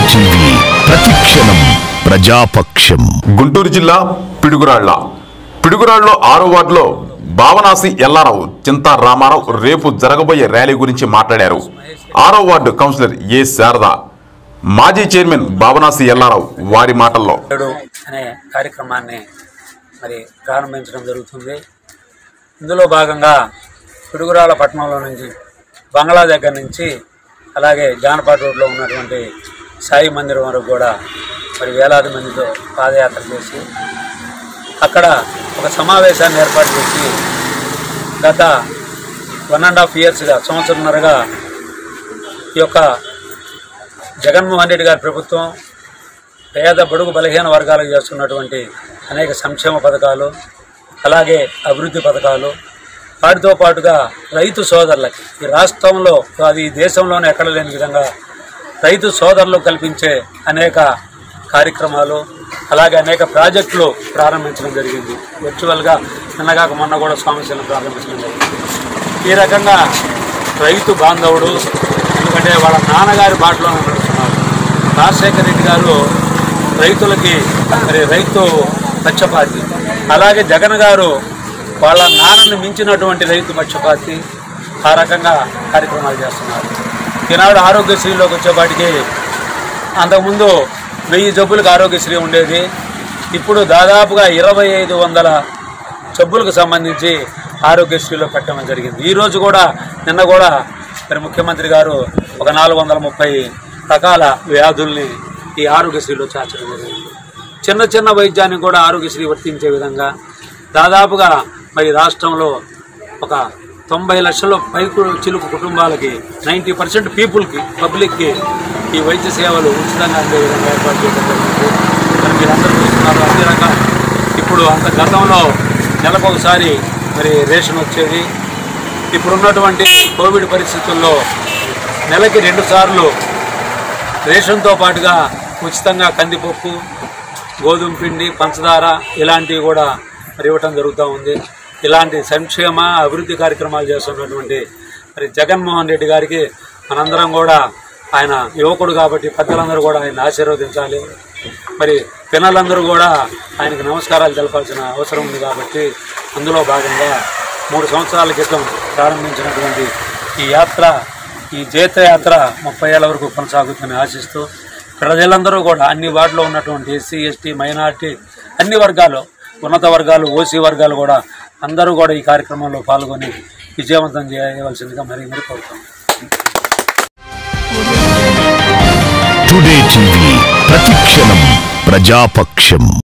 TV ప్రతిక్షణం ప్రజాపక్షం గుంటూరు జిల్లా పిడుగురాళ్ల పిడుగురాళ్లలో ఆరో వార్డులో భావనాసి ఎల్లారావు చింతా రామారావు రేపు జరగబోయే ర్యాలీ గురించి మాట్లాడారు ఆరో వార్డు కౌన్సిలర్ ఏ శారద మాజీ చైర్మన్ భావనాసి ఎల్లారావు వారి మాటల్లో ఏడు అనే కార్యక్రమాన్ని మరి ప్రారంభించడం జరుగుతుంది ఇందులో భాగంగా పిడుగురాల పట్టణంలో నుంచి బంగ్లా దగ్గర నుంచి అలాగే జానపాట రోడ్లో ఉన్నటువంటి సాయి మందిరం వరకు కూడా మరి వేలాది మందితో పాదయాత్ర చేసి అక్కడ ఒక సమావేశాన్ని ఏర్పాటు చేసి గత వన్ అండ్ హాఫ్ ఇయర్స్గా సంవత్సరంన్నరగా ఈ యొక్క జగన్మోహన్ రెడ్డి గారి ప్రభుత్వం పేద బడుగు బలహీన వర్గాలకు చేస్తున్నటువంటి అనేక సంక్షేమ పథకాలు అలాగే అభివృద్ధి పథకాలు వాటితో పాటుగా రైతు సోదరులకి ఈ రాష్ట్రంలో అది ఈ దేశంలోనే ఎక్కడ లేని విధంగా రైతు సోదరులు కల్పించే అనేక కార్యక్రమాలు అలాగే అనేక ప్రాజెక్టులు ప్రారంభించడం జరిగింది వర్చువల్గా నిన్నగాక మొన్న కూడా స్వామిశీలను ప్రారంభించడం జరిగింది ఈ రకంగా రైతు బాంధవుడు ఎందుకంటే వాళ్ళ నాన్నగారి బాటలోనే నడుస్తున్నారు రాజశేఖర రెడ్డి గారు రైతులకి మరి రైతు పక్షపాతి అలాగే జగన్ గారు వాళ్ళ నాన్నని మించినటువంటి రైతు పక్షపాతి ఆ రకంగా కార్యక్రమాలు చేస్తున్నారు ఈనాడు ఆరోగ్యశ్రీలోకి వచ్చేపాటికి అంతకుముందు వెయ్యి జబ్బులకు ఆరోగ్యశ్రీ ఉండేది ఇప్పుడు దాదాపుగా ఇరవై ఐదు వందల జబ్బులకు సంబంధించి ఆరోగ్యశ్రీలో పెట్టడం జరిగింది ఈరోజు కూడా నిన్న కూడా మరి ముఖ్యమంత్రి గారు ఒక నాలుగు వందల ముప్పై రకాల వ్యాధుల్ని ఈ ఆరోగ్యశ్రీలో చేర్చడం జరిగింది చిన్న చిన్న వైద్యానికి కూడా ఆరోగ్యశ్రీ వర్తించే విధంగా దాదాపుగా మరి రాష్ట్రంలో ఒక తొంభై లక్షల పైకు చిలుకు కుటుంబాలకి నైంటీ పర్సెంట్ పీపుల్కి పబ్లిక్కి ఈ వైద్య సేవలు ఉచితంగా అందే విధంగా ఏర్పాటు చేయడం జరిగింది మరి మీరందరూ చూస్తున్నారు అదే రకం ఇప్పుడు అంత గతంలో నెలకొకసారి మరి రేషన్ వచ్చేది ఇప్పుడున్నటువంటి కోవిడ్ పరిస్థితుల్లో నెలకి రెండు సార్లు రేషన్తో పాటుగా ఉచితంగా కందిపప్పు గోధుమ పిండి పంచదార ఇలాంటివి కూడా మరి ఇవ్వటం జరుగుతూ ఉంది ఇలాంటి సంక్షేమ అభివృద్ధి కార్యక్రమాలు చేస్తున్నటువంటి మరి జగన్మోహన్ రెడ్డి గారికి మనందరం కూడా ఆయన యువకుడు కాబట్టి పెద్దలందరూ కూడా ఆయన ఆశీర్వదించాలి మరి పిల్లలందరూ కూడా ఆయనకు నమస్కారాలు తెలపాల్సిన అవసరం ఉంది కాబట్టి అందులో భాగంగా మూడు సంవత్సరాల క్రితం ప్రారంభించినటువంటి ఈ యాత్ర ఈ జైత్రయాత్ర ముప్పై ఏళ్ళ వరకు కొనసాగుతుందని ఆశిస్తూ ప్రజలందరూ కూడా అన్ని వార్డులో ఉన్నటువంటి ఎస్సీ ఎస్టీ మైనార్టీ అన్ని వర్గాలు ఉన్నత వర్గాలు ఓసీ వర్గాలు కూడా అందరూ కూడా ఈ కార్యక్రమంలో పాల్గొని విజయవంతం చేయవలసిందిగా మరీ మరీ కోరుతాం టుడే టీవీ ప్రతిక్షణం ప్రజాపక్షం